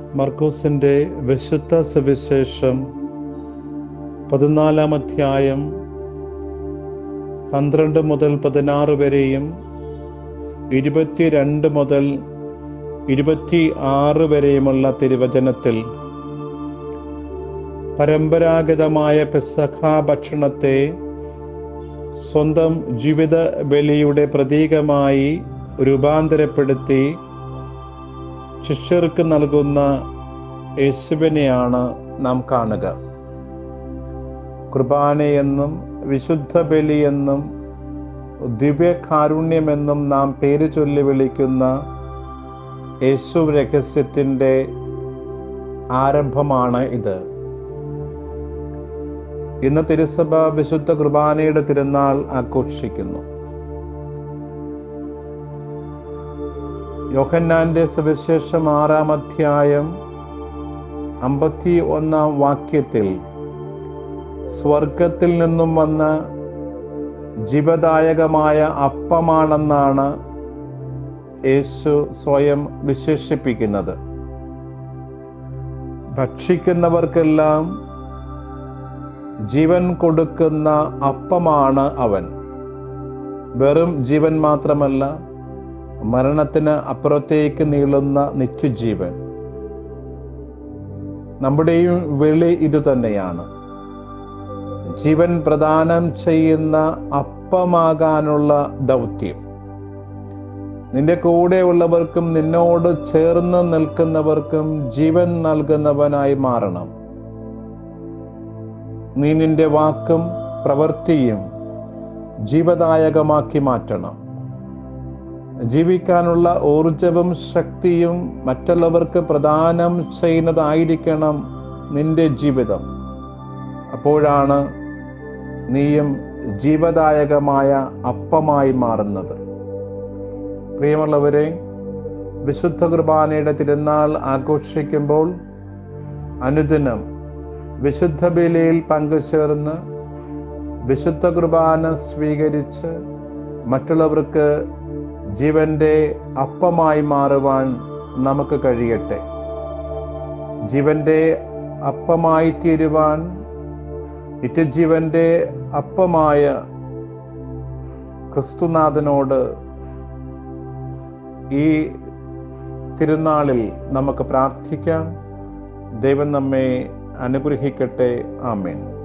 മർക്കൂസിൻ്റെ വിശുദ്ധ സുവിശേഷം പതിനാലാം അധ്യായം പന്ത്രണ്ട് മുതൽ പതിനാറ് വരെയും ഇരുപത്തിരണ്ട് മുതൽ ഇരുപത്തി ആറ് വരെയുമുള്ള തിരുവചനത്തിൽ പരമ്പരാഗതമായ പെസഖ ഭക്ഷണത്തെ സ്വന്തം ജീവിത ബലിയുടെ പ്രതീകമായി രൂപാന്തരപ്പെടുത്തി ശിഷ്യർക്ക് നൽകുന്ന യേശുവിനെയാണ് നാം കാണുക കുർബാനയെന്നും വിശുദ്ധ ബലിയെന്നും ദിവ്യകാരുണ്യമെന്നും നാം പേര് ചൊല്ലി വിളിക്കുന്ന യേശു രഹസ്യത്തിൻ്റെ ആരംഭമാണ് ഇത് ഇന്ന് തിരുസഭ വിശുദ്ധ കുർബാനയുടെ തിരുനാൾ ആഘോഷിക്കുന്നു യോഹന്നാന്റെ സുവിശേഷം ആറാം അധ്യായം അമ്പത്തി ഒന്നാം വാക്യത്തിൽ സ്വർഗത്തിൽ നിന്നും വന്ന ജീവദായകമായ അപ്പമാണെന്നാണ് യേശു സ്വയം വിശേഷിപ്പിക്കുന്നത് ഭക്ഷിക്കുന്നവർക്കെല്ലാം ജീവൻ കൊടുക്കുന്ന അപ്പമാണ് അവൻ വെറും ജീവൻ മാത്രമല്ല മരണത്തിന് അപ്പുറത്തേക്ക് നീളുന്ന നിത്യജീവൻ നമ്മുടെയും വിളി ഇതുതന്നെയാണ് ജീവൻ പ്രദാനം ചെയ്യുന്ന അപ്പമാകാനുള്ള ദൗത്യം നിന്റെ കൂടെയുള്ളവർക്കും നിന്നോട് ചേർന്ന് നിൽക്കുന്നവർക്കും ജീവൻ നൽകുന്നവനായി മാറണം നീ നിന്റെ വാക്കും പ്രവൃത്തിയും ജീവദായകമാക്കി മാറ്റണം ജീവിക്കാനുള്ള ഊർജവും ശക്തിയും മറ്റുള്ളവർക്ക് പ്രദാനം ചെയ്യുന്നതായിരിക്കണം നിന്റെ ജീവിതം അപ്പോഴാണ് നീയും ജീവദായകമായ അപ്പമായി മാറുന്നത് പ്രിയമുള്ളവരെ വിശുദ്ധ കുർബാനയുടെ തിരുനാൾ ആഘോഷിക്കുമ്പോൾ അനുദിനം വിശുദ്ധ ബലിയിൽ പങ്കുചേർന്ന് വിശുദ്ധ കുർബാന സ്വീകരിച്ച് മറ്റുള്ളവർക്ക് ജീവന്റെ അപ്പമായി മാറുവാൻ നമുക്ക് കഴിയട്ടെ ജീവന്റെ അപ്പമായി തീരുവാൻ നിത്യജീവന്റെ അപ്പമായ ക്രിസ്തുനാഥനോട് ഈ തിരുനാളിൽ നമുക്ക് പ്രാർത്ഥിക്കാം ദൈവം നമ്മെ അനുഗ്രഹിക്കട്ടെ ആമേൻ